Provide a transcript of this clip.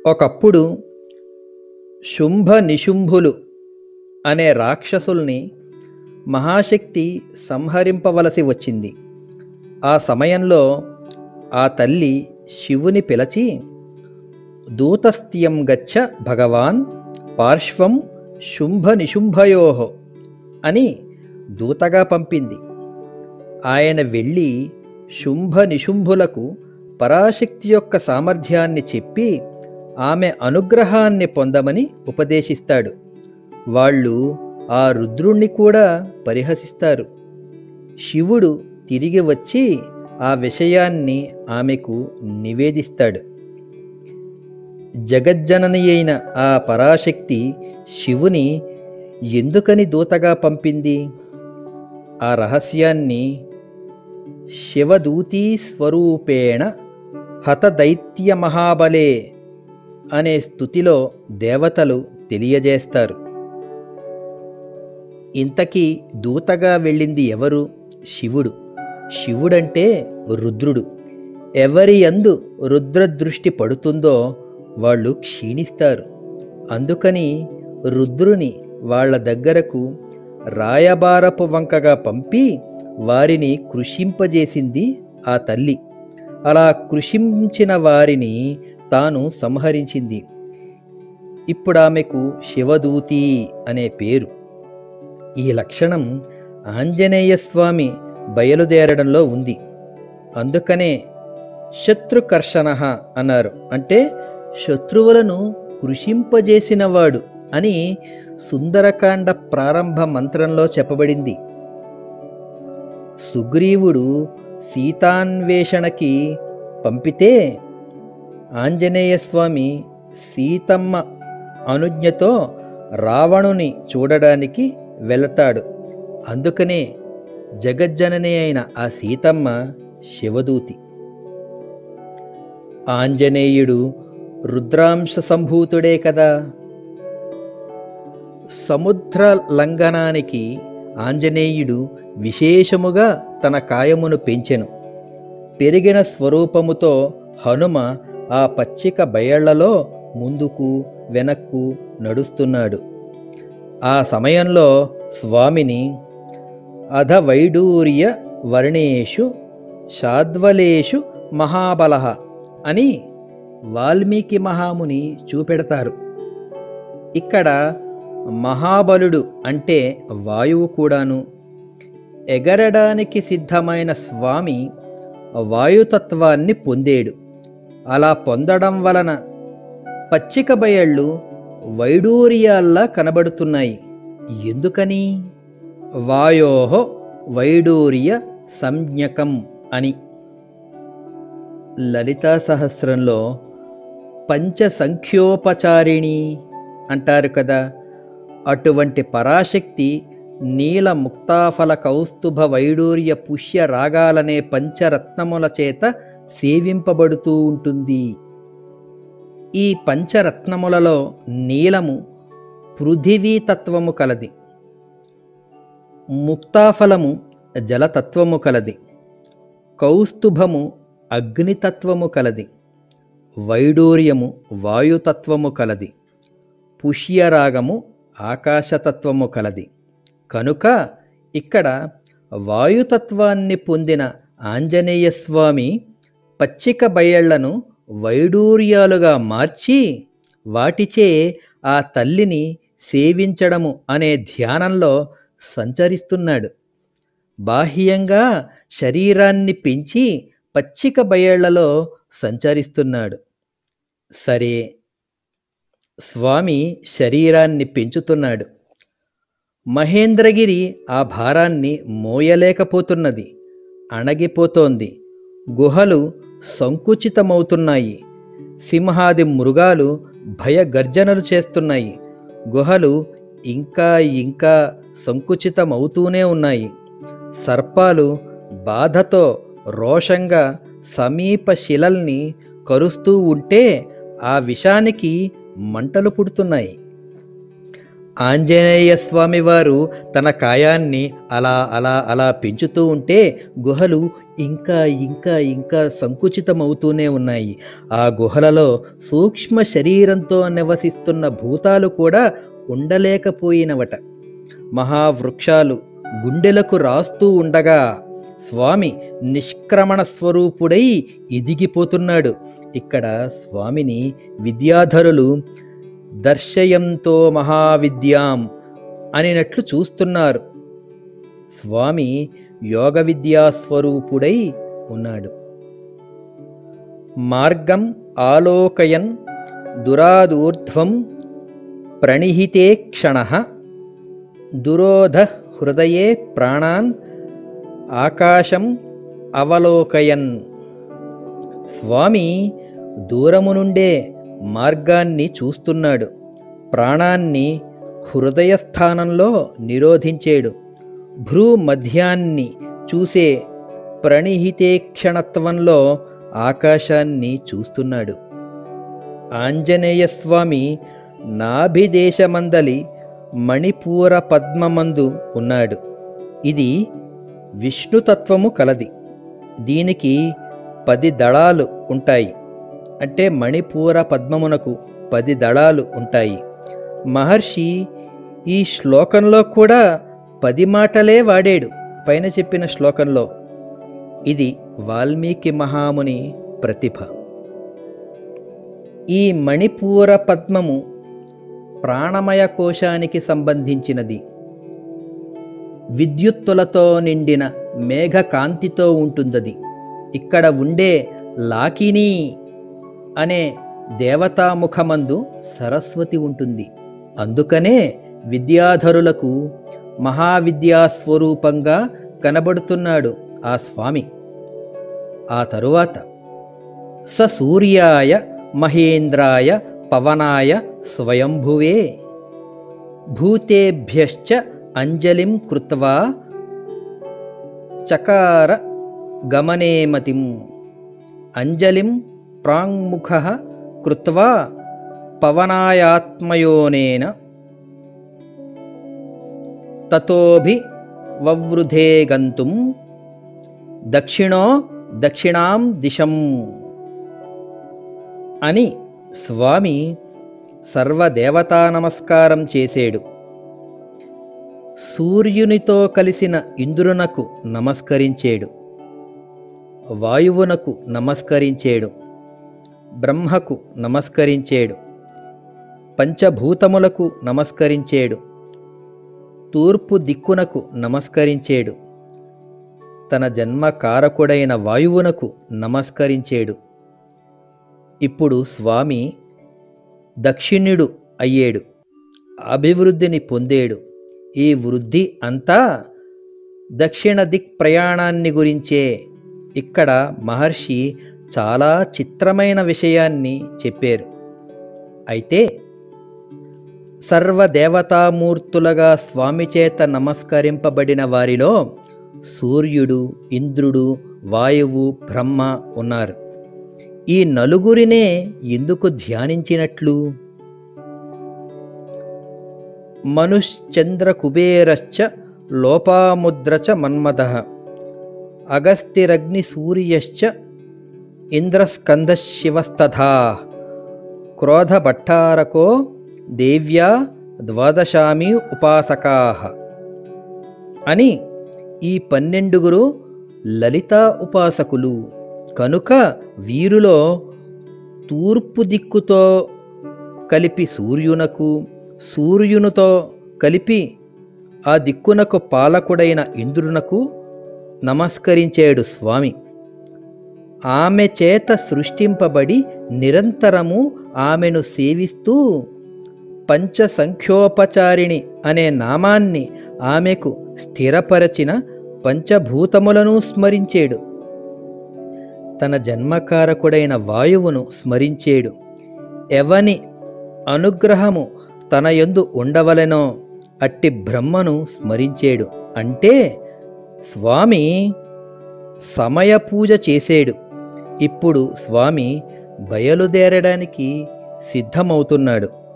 ఒకప్పుడు శుంభ నిశుంభులు అనే రాక్షసుల్ని మహాశక్తి సంహరింపవలసి వచ్చింది ఆ సమయంలో ఆ తల్లి శివుని పిలచి దూతస్థ్యం గచ్చ భగవాన్ పార్శ్వం శుంభ నిశుంభయో అని దూతగా పంపింది ఆయన వెళ్ళి శుంభ నిశుంభులకు పరాశక్తి యొక్క సామర్థ్యాన్ని చెప్పి ఆమె అనుగ్రహాన్ని పొందమని ఉపదేశిస్తాడు వాళ్ళు ఆ రుద్రుణ్ణి కూడా పరిహసిస్తారు శివుడు తిరిగి వచ్చి ఆ విషయాన్ని ఆమెకు నివేదిస్తాడు జగజ్జనని అయిన ఆ పరాశక్తి శివుని ఎందుకని దూతగా పంపింది ఆ రహస్యాన్ని శివదూతీ స్వరూపేణ హతదైత్య మహాబలే అనే స్థుతిలో దేవతలు తెలియజేస్తారు ఇంతకీ దూతగా వెళ్ళింది ఎవరు శివుడు శివుడంటే రుద్రుడు ఎవరి యందు రుద్రదృష్టి పడుతుందో వాళ్ళు క్షీణిస్తారు అందుకని రుద్రుని వాళ్ళ దగ్గరకు రాయబారపు వంకగా పంపి వారిని కృషింపజేసింది ఆ తల్లి అలా కృషించిన వారిని తాను సంహరించింది ఇప్పుడు ఆమెకు శివదూతి అనే పేరు ఈ లక్షణం ఆంజనేయ స్వామి బయలుదేరడంలో ఉంది అందుకనే శత్రుకర్షణ అన్నారు అంటే శత్రువులను కృషింపజేసినవాడు అని సుందరకాండ ప్రారంభ మంత్రంలో చెప్పబడింది సుగ్రీవుడు సీతాన్వేషణకి పంపితే ఆంజనేయ స్వామి సీతమ్మ అనుజ్ఞతో రావణుని చూడడానికి వెళతాడు అందుకనే జగజ్జనని అయిన ఆ సీతమ్మ శివదూతి ఆంజనేయుడు రుద్రాంశ సంభూతుడే కదా సముద్ర లంఘనానికి ఆంజనేయుడు విశేషముగా తన కాయమును పెంచెను పెరిగిన స్వరూపముతో హనుమ ఆ పచ్చిక బయళ్లలో ముందుకు వెనక్కు నడుస్తున్నాడు ఆ సమయంలో స్వామిని అధ వైడూర్య వర్ణేషు శాద్వలేషు మహాబల అని వాల్మీకి మహాముని చూపెడతారు ఇక్కడ మహాబలుడు అంటే వాయువు కూడాను ఎగరడానికి సిద్ధమైన స్వామి వాయుతత్వాన్ని పొందేడు అలా పొందడం వలన పచ్చిక బయళ్ళు వైడూర్యాల్లా కనబడుతున్నాయి ఎందుకని వాయోహో వైడూర్య సంజ్ఞకం అని లలితా సహస్రంలో పంచసంఖ్యోపచారిణి అంటారు కదా అటువంటి పరాశక్తి నీల ముక్తాఫల కౌస్తుభ వైడూర్య పుష్య రాగాలనే పంచరత్నముల చేత సేవింపబడుతూ ఉంటుంది ఈ పంచరత్నములలో నీలము పృథివీ తత్వము కలది ముక్తాఫలము జలతత్వము కలది కౌస్తుభము అగ్నితత్వము కలది వైడూర్యము వాయుతత్వము కలది పుష్యరాగము ఆకాశతత్వము కలది కనుక ఇక్కడ వాయుతత్వాన్ని పొందిన ఆంజనేయ స్వామి పచ్చిక బయళ్లను వైడూర్యాలుగా మార్చి వాటిచే ఆ తల్లిని సేవించడము అనే ధ్యానంలో సంచరిస్తున్నాడు బాహ్యంగా శరీరాన్ని పెంచి పచ్చిక బయళ్లలో సంచరిస్తున్నాడు సరే స్వామి శరీరాన్ని పెంచుతున్నాడు మహేంద్రగిరి ఆ భారాన్ని మోయలేకపోతున్నది అణగిపోతోంది గుహలు సంకుచితమవుతున్నాయి సింహాది మృగాలు భయగర్జనలు చేస్తున్నాయి గుహలు ఇంకా ఇంకా సంకుచితమవుతూనే ఉన్నాయి సర్పాలు బాధతో రోషంగా సమీప శిలల్ని కరుస్తూ ఉంటే ఆ విషానికి మంటలు పుడుతున్నాయి ఆంజనేయ స్వామివారు తన కాయాన్ని అలా అలా అలా పెంచుతూ ఉంటే గుహలు ఇంకా ఇంకా ఇంకా సంకుచితమవుతూనే ఉన్నాయి ఆ గుహలలో సూక్ష్మ శరీరంతో నివసిస్తున్న భూతాలు కూడా ఉండలేకపోయినవట మహావృక్షాలు గుండెలకు రాస్తూ ఉండగా స్వామి నిష్క్రమణ స్వరూపుడై ఎదిగిపోతున్నాడు ఇక్కడ స్వామిని విద్యాధరులు దర్శయంతో మహావిద్యాం అనినట్లు చూస్తున్నారు స్వామి యోగ విద్యా స్వరూపుడై ఉన్నాడు మార్గం ఆలోకయన్ దురాదూర్ధ్వం ప్రణిహితే క్షణ దురోధ హృదయే ప్రాణాన్ ఆకాశం అవలోకయన్ స్వామి దూరము నుండే మార్గాన్ని చూస్తున్నాడు ప్రాణాన్ని హృదయస్థానంలో నిరోధించేడు భ్రూ మధ్యాన్ని చూసే ప్రణిహితేక్షణత్వంలో ఆకాశాన్ని చూస్తున్నాడు ఆంజనేయ స్వామి నాభిదేశమందలి మణిపూర పద్మమందు ఉన్నాడు ఇది విష్ణుతత్వము కలది దీనికి పది దళాలు ఉంటాయి అంటే మణిపూర పద్మమునకు పది దళాలు ఉంటాయి మహర్షి ఈ శ్లోకంలో కూడా పది మాటలే వాడాడు పైన చెప్పిన శ్లోకంలో ఇది వాల్మీకి మహాముని ప్రతిభ ఈ మణిపూర పద్మము ప్రాణమయ కోశానికి సంబంధించినది విద్యుత్తులతో నిండిన మేఘకాంతితో ఉంటుందది ఇక్కడ ఉండే లాకిని అనే దేవతాముఖమందు సరస్వతి ఉంటుంది అందుకనే విద్యాధరులకు మహావిద్యా స్వరూపంగా కనబడుతున్నాడు ఆ స్వామి ఆ తరువాత స సూర్యాయ మహేంద్రాయ పవనాయ స్వయంభువే భూతేభ్యశ్చ అంజలిం కృత్వా చకార గమనేమతిం అంజలిం ప్రాంగ్ముఖ కృత్వా పవనాయాత్మయోనేన తతోభి వవృధే గంతుం దక్షిణో దక్షిణాం దిశం అని స్వామి సర్వదేవతా నమస్కారం చేసేడు సూర్యునితో కలిసిన ఇంద్రునకు నమస్కరించేడు వాయువునకు నమస్కరించేడు బ్రహ్మకు నమస్కరించేడు పంచభూతములకు నమస్కరించేడు తూర్పు దిక్కునకు నమస్కరించేడు తన జన్మకారకుడైన వాయువునకు నమస్కరించేడు ఇప్పుడు స్వామి దక్షిణుడు అయ్యేడు అభివృద్ధిని పొందేడు ఈ వృద్ధి అంతా దక్షిణ దిక్ ప్రయాణాన్ని గురించే ఇక్కడ మహర్షి చాలా చిత్రమైన విషయాన్ని చెప్పారు అయితే సర్వదేవతామూర్తులుగా స్వామి చేత నమస్కరింపబడిన వారిలో సూర్యుడు ఇంద్రుడు వాయువు బ్రహ్మ ఉన్నారు ఈ నలుగురినే ఎందుకు ధ్యానించినట్లు మనుశ్చంద్ర కుబేరశ్చ లోపాముద్ర చ మన్మథ అగస్తిరగ్ని సూర్యశ్చ ఇంద్రస్కందశివస్తథా క్రోధభట్టారకో దేవ్యా ద్వాదశామి ఉపాసకా అని ఈ పన్నెండుగురు లలితా ఉపాసకులు కనుక వీరిలో తూర్పు దిక్కుతో కలిపి సూర్యునకు సూర్యునితో కలిపి ఆ దిక్కునకు పాలకుడైన ఇంద్రునకు నమస్కరించాడు స్వామి ఆమె చేత సృష్టింపబడి నిరంతరము ఆమెను సేవిస్తూ పంచసంఖ్యోపచారిణి అనే నామాన్ని ఆమెకు స్థిరపరచిన పంచభూతములను స్మరించేడు తన జన్మకారకుడైన వాయువును స్మరించేడు ఎవని అనుగ్రహము తన యందు ఉండవలెనో అట్టి బ్రహ్మను స్మరించేడు అంటే స్వామి సమయ పూజ చేసేడు ఇప్పుడు స్వామి బయలుదేరడానికి సిద్ధమవుతున్నాడు